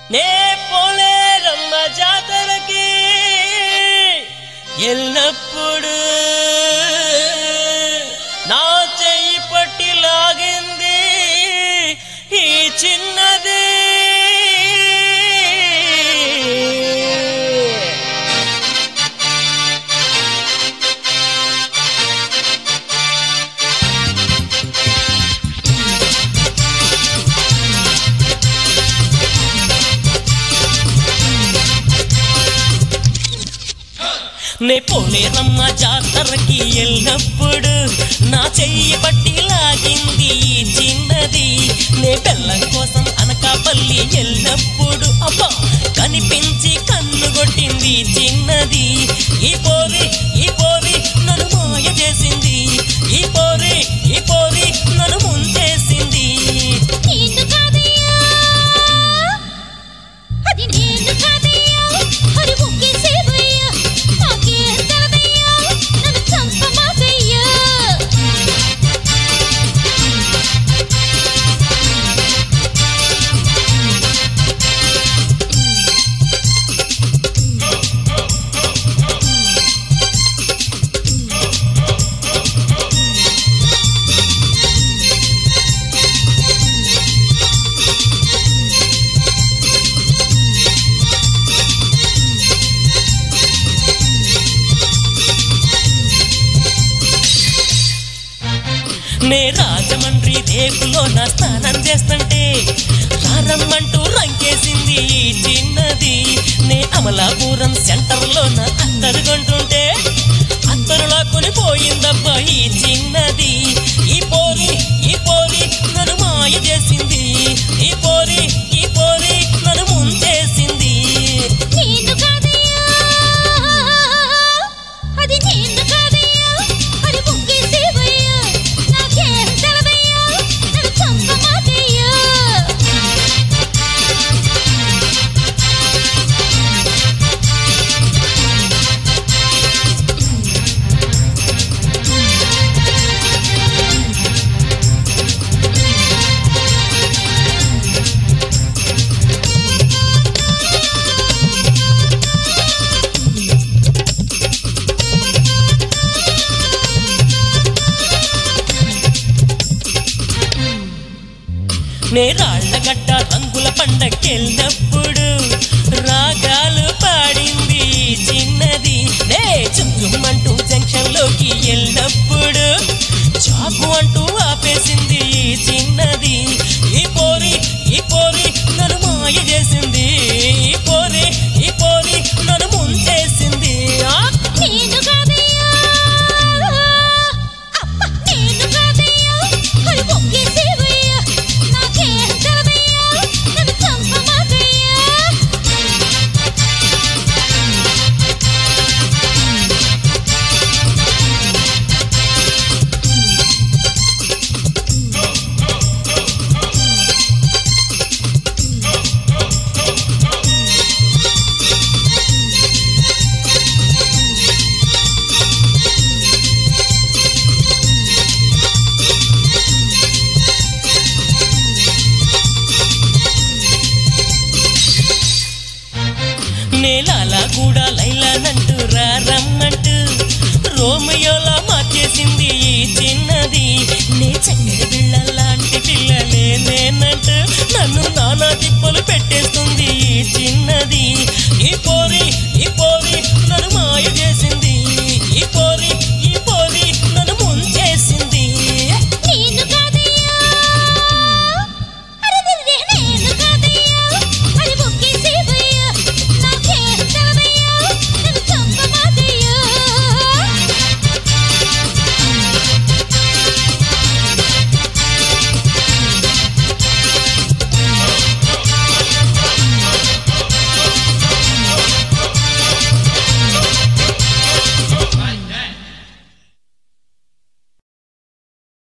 నే పోలేరమ్మ జాతరకి ఎల్లప్పుడు నా చెయ్యి పట్టి లాగింది ఈ చిన్నది నే పోలేరమ్మ జాతరకి వెళ్ళినప్పుడు నా చెయ్యి పట్టి లాగింది ఈ చిన్నది నే బెల్లం కోసం అనకాపల్లి వెళ్ళినప్పుడు అబ్బా కనిపించి కన్ను కొట్టింది ఈ చిన్నది ఈ పోరి ఈ పోరి నన్ను మాయ చేసింది ఈ పోరి ఈ పోరి నన్ను ముంచేసింది నేను కాదయ్యా అది నేను కాదయ్యా హరి ముక్కేసేవయ్యా నాకేం తెలదయ్యా నన్ను చంపమాకయ్యా నే రాజమండ్రి రేపులో నా స్నానం చేస్తుంటే రారమ్మంటూ రంకేసింది ఈ చిన్నది నే అమలాపురం సెంటర్ లో నా అత్తరు కొంటుంటే అత్తరులా కొనిపోయిందబ్బా ఈ చిన్నది ఈ పోరి ఈ పోరి నన్ను మాయ చేసింది ఈ పోరి ఈ పోరి నన్ను ముంచేసింది నేను కాదయ్యా అది నేను కాదయ్యా హరి ముక్కేసేవయ్యా నాకేం తెలదయ్యా నన్ను చంపమాకయ్యా నే రాళ్ళగడ్డ రంగుల పండకెళ్ళినప్పుడు రాగాలు పాడింది ఈ చిన్నది నే చుంచుమంటూ జంక్షన్ లోకి వెళ్ళినప్పుడు చాకు అంటూ ఆపేసింది ఈ చిన్నది ఈ పోరి ఈ పోరి నన్ను మాయ చేసింది ఈ పోరి ఈ పోరి నన్ను ముంచేసింది ఆ నేను కాదయ్యా అమ్మ నేను కాదయ్యా హరి ముక్కేసేవయ్యా నాకేం తెలదయ్యా నన్ను చంపమాకయ్యా నేలాల కూడా లైలానంటూ రమ్మంటూ రోమియోలా మార్చేసింది ఈ చిన్నది నే చక్కడి బిళ్ళల్లా